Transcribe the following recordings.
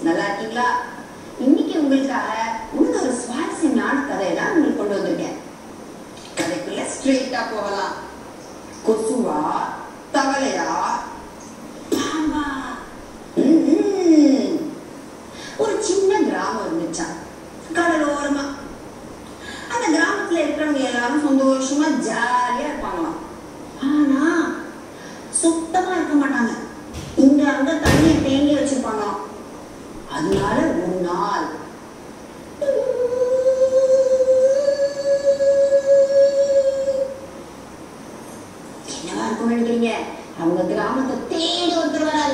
நல்லா இருக்கீங்களா இன்னைக்கு உங்களுக்காக இன்னும் ஒரு சுவாரஸ்யமான கதையை தான் உங்களுக்கு கொண்டு வந்திருக்கேன் கதைக்குள்ள ஸ்ட்ரெயிட்டா போகலாம் கொசுவா தவளையா பாம்பா ம்ம். ஒரு சின்ன கிராமம் இருந்துச்சாம் கடலோரமா அந்த கிராமத்துல இருக்கிறவங்க எல்லாரும் சந்தோஷமா ஜாலியா இருப்பாங்களாம் ஆனா சுத்தமா இருக்க மாட்டாங்க இங்க அங்க தண்ணியை தேங்கி வச்சிருப்பாங்களாம் அதனால ஒரு நாள் என்னவா இருக்கும் நினைக்கிறீங்க அவங்க கிராமத்தை தேடி ஒருத்தர் வராது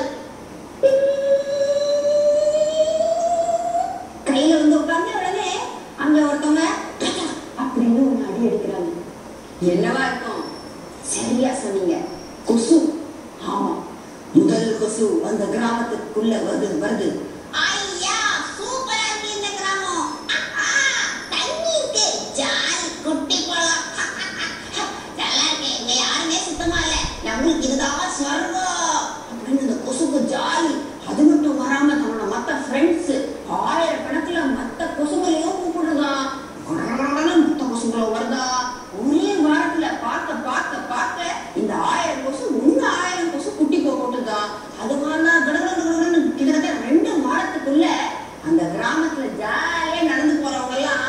கையில வந்து உட்கார்ந்த உடனே அங்க ஒருத்தவங்க டடா அப்படின்னு ஒண்ணு அடி அடிக்கிறாங்க என்னவா இருக்கும் சரியா சொன்னீங்க கொசு ஆமா முதல் கொசு அந்த கிராமத்துக்குள்ள வருது வருது ஐயா சூப்பரா இருக்கு இந்த கிராமம் ஆஹா, தண்ணி இருக்கு ஜாலி குட்டி போலாம் நல்லா இருக்கு இங்க யாருமே சுத்தமா இல்ல நம்மளுக்கு இதுதான் சொர்க்கம் அப்படின்னு அந்த கொசுக்கு ஜாலி அது மட்டும் வராம தன்னோட மத்த ஃப்ரெண்ட்ஸ் ஆயிரக்கணக்குல மத்த கொசுகளையும் கூப்பிடுதான் கடகடகடன்னு மத்த கொசுங்களும் வருதா ஒரே வாரத்துல பார்க்க பார்க்க பார்க்க இந்த ஆயிரம் கொசு ஒண்ணு ஆயிரம் கொசு குட்டி போட்டுதான் அது மாதிரிலாம் கடகடகடன்னு கிட்டத்தட்ட ரெண்டு வாரத்துக்குள்ள அந்த கிராமத்துல ஜாலியா நடந்து போறவங்க எல்லாம்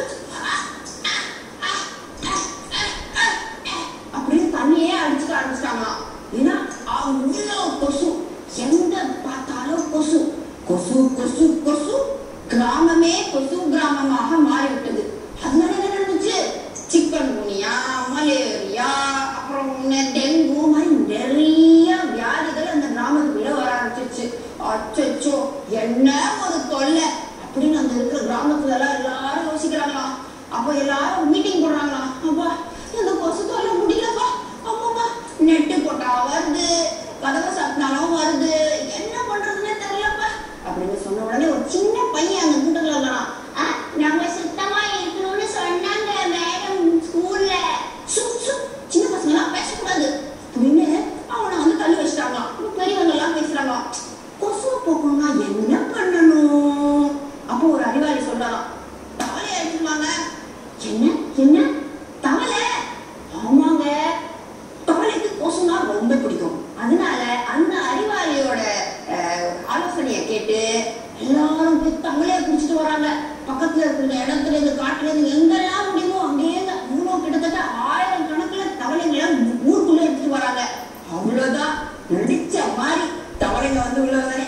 அப்படியே தண்ணியே அடிச்சுக்க ஆரம்பிச்சிட்டாங்களாம் ஏன்னா அவ்வளோ கொசு எங்க பார்த்தாலும் கொசு கொசு கொசு கொசு கிராமமே கொசு கிராமமாக மாறிவிட்டது அதனால என்ன நடந்துச்சு சிக்கன் குனியா மலேரியா அப்புறம் என்ன டெங்கு மாதிரி நிறைய வியாதிகள் அந்த கிராமத்துக்குள்ள வர ஆரம்பிச்சிருச்சு அச்சோ என்ன ஒரு தொல்லை அப்படின்னு அந்த இருக்கிற கிராமத்துல எல்லாம் எல்லாரும் யோசிக்கிறாங்களாம் அப்போ எல்லாரும் மீட்டிங் போடுறாங்களாம் அப்பா இந்த கொசு தொல்லை முடியலப்பா ஆமாப்பா நெட்டு போட்டா வருது கதவை சாத்தினாலும் வருது என்ன பண்றதுன்னே தெரியலப்பா அப்படின்னு சொன்ன உடனே ஒரு சின்ன பையன் அந்த கூட்டத்துல இருக்கான் ஆ, நம்ம சுத்தமா இருக்கணும்னு சொன்னாங்க மேடம் ஸ்கூல்ல சு, சு, சின்ன பசங்க எல்லாம் பேசக்கூடாது அப்படின்னு அவனை வந்து தள்ளி வச்சுட்டாங்களாம் இப்ப பெரியவங்க எல்லாம் பேசுறாங்களாம் கொசுவை போக்கணும்னா என்ன பண்ணணும் அப்போ ஒரு அறிவாளி சொல்றாராம் தவளை அடிச்சுவாங்க என்ன என்ன தவளை ஆமாங்க தவளைக்கு கொசுனா ரொம்ப பிடிக்கும் அதனால அந்த அறிவாளியோட அஹ், ஆலோசனையை கேட்டு எல்லாரும் போய் தவளையை பிடிச்சிட்டு வராங்க பக்கத்துல இருக்கிற இடத்துல இருந்து காட்டுல இருந்து எங்கெல்லாம் முடியுமோ அங்கேயே அவ்வளோ கிட்டத்தட்ட ஆயிரம் கணக்குல தவளைங்களை ஊருக்குள்ள எடுத்துட்டு வராங்க அவ்வளவுதான் நடிச்ச மாதிரி தவளைங்க வந்து உள்ள வர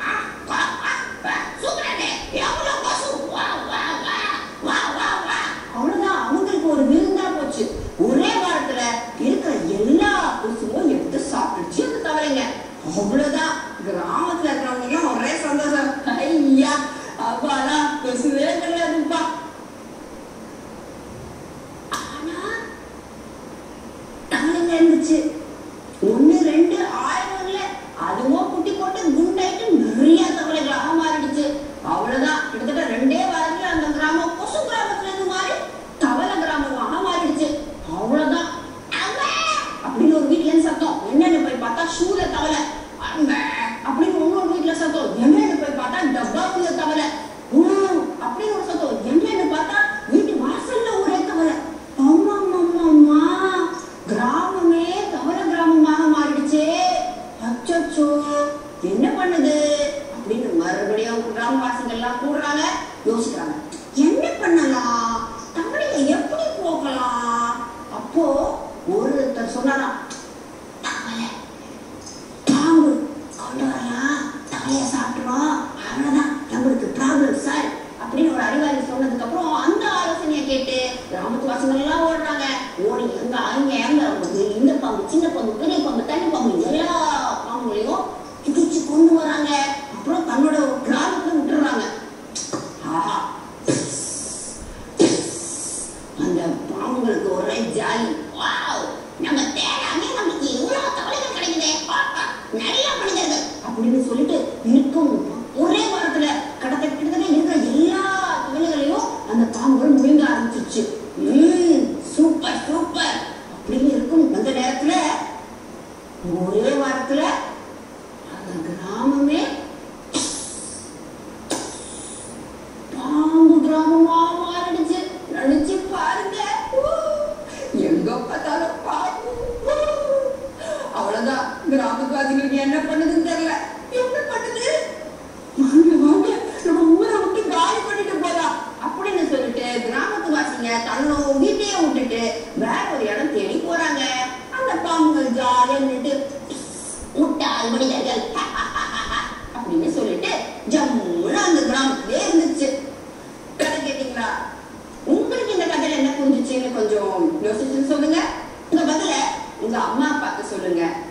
சூப்பரானே எவ்வளவு கொசு வா வா வா வா வா வா அவ்வளவுதான் அவங்களுக்கு ஒரு விருந்தா போச்சு ஒரே வாரத்துல இருக்கிற எல்லா கொசுவும் எடுத்து சாப்பிட்டுச்சு அந்த தவளைங்க அவ்வளவுதான் கிராமத்துல இருக்கிறவங்க எல்லாம் ஒரே சந்தோஷம் ஐயா அப்பாடா கொசுவே கிடையாதுப்பா ஆனா தவளைங்க இருந்துச்சு ஒண்ணு ரெண்டு ஆயிரம் இல்ல அதுவும் குட்டி போட்டு குண்டாயிட்டு நிறைய தவளைகளாக மாறிடுச்சு அவ்வளவுதான் கிட்டத்தட்ட ரெண்டே வாரத்துல அந்த கிராமம் கொசு கிராமத்துல இருந்து மாறி தவளை கிராமமாக மாறிடுச்சு அவ்வளவுதான் அம்மா அப்படின்னு ஒரு வீட்ல இருந்து சத்தம் என்னன்னு போய் பார்த்தா ஷூல தவளை அங்க அப்படின்னு இன்னொரு வீட்ல சத்தம் என்னன்னு போய் பார்த்தா டப்பாவுல தவளை ஊ, அப்படின்னு ஒரு சத்தம் என்னன்னு பார்த்தா வீட்டு வாசல்ல ஒரே தவளை அம்மா அம்மா அம்மா கிராமமே தவளை கிராமமாக மாறிடுச்சே அச்சச்சோ என்ன பண்ணுது அப்படின்னு மறுபடியும் கிராமவாசிகள் எல்லாம் கூடுறாங்க யோசிக்கிறாங்க என்ன பண்ணலாம் தவளையை எப்படி போகலாம் அப்போ ஒருத்தர் சொன்னாராம் தவளை பாம்பு கொண்டு வரலாம் தவளைய சாப்பிட்டுரும் அவ்வளவுதான் நம்மளுக்கு ப்ராப்ளம் சார் அப்படின்னு ஒரு அறிவாளி சொன்னதுக்கு அப்புறம் அந்த ஆலோசனையை கேட்டு கிராமத்து வாசங்கள் எல்லாம் ஓடுறாங்க ஓடி எங்க அங்க எங்க அவங்க இந்த பாம்பு சின்ன பாம்பு பெரிய பாம்பு தண்ணி பாம்பு எல்லா பாம்புகளையும் பிடிச்சு கொண்டு வராங்க அப்புறம் தன்னோட கிராமத்துல விட்டுறாங்க ஆஹா அந்த பாம்புகளுக்கு ஒரே ஜாலி வாவ் நம்ம தேடாமே நமக்கு இவ்வளவு தவளைகள் கிடைக்குதே ஆஹா, நல்ல மனிதர்கள் அப்படின்னு சொல்லிட்டு இருக்கும் ஒரே வாரத்துல கடத்த கிட்டத்தட்ட இருக்கிற எல்லா தவளைகளையும் அந்த பாம்புகள் முழுங்க ஆரம்பிச்சிருச்சு ம், சூப்பர் சூப்பர் அப்படின்னு இருக்கும் அந்த நேரத்துல ஒரே வாரத்துல அந்த கிராமமே பாம்புங்க தன்னோட வீட்டையே விட்டுட்டு வேற ஒரு இடம் தேடி போறாங்க அந்த பாம்புகள் ஜாலியா நின்னுட்டு முட்டாள் மனிதர்கள் அப்படின்னு சொல்லிட்டு ஜம்முன்னு அந்த கிராமத்திலே இருந்துச்சு கதை கேட்டீங்களா உங்களுக்கு இந்த கதையில என்ன புரிஞ்சுச்சுன்னு கொஞ்சம் யோசிச்சு சொல்லுங்க உங்க பதில உங்க அம்மா அப்பாக்கு சொல்லுங்க